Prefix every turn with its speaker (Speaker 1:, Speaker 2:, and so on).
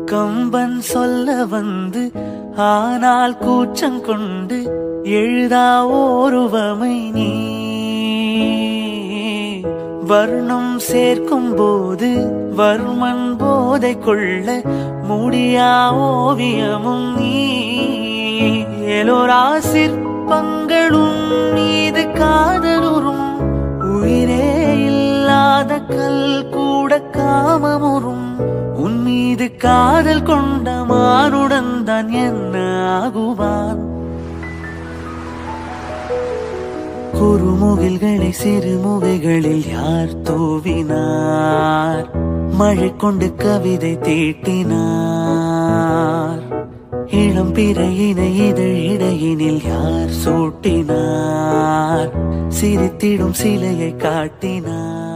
Speaker 1: கம்பன் சொல்ல வந்து ஆனால் கூச்சம் கொண்டு எழுதா ஓருவமை நீ வர்ணம் சேர்க்கும் போது வர்மன் போதை கொள்ள முடியா ஓவியமும் நீ எலோரா சிற்பங்களும் மீது காதலுறும் உயிரே இல்லாத கல் கூட காமமுறும் உன் மீது காதல் கொண்ட மானுடன் தான் என்ன ஆகுவான் குறுமுகில்களை சிறுமுகைகளில் யார் தூவினார் மழை கொண்டு கவிதை தீட்டினார் இளம் பிறையினை இதழ் இடையினில் யார் சூட்டினார் சிரித்திடும் சிலையை காட்டினார்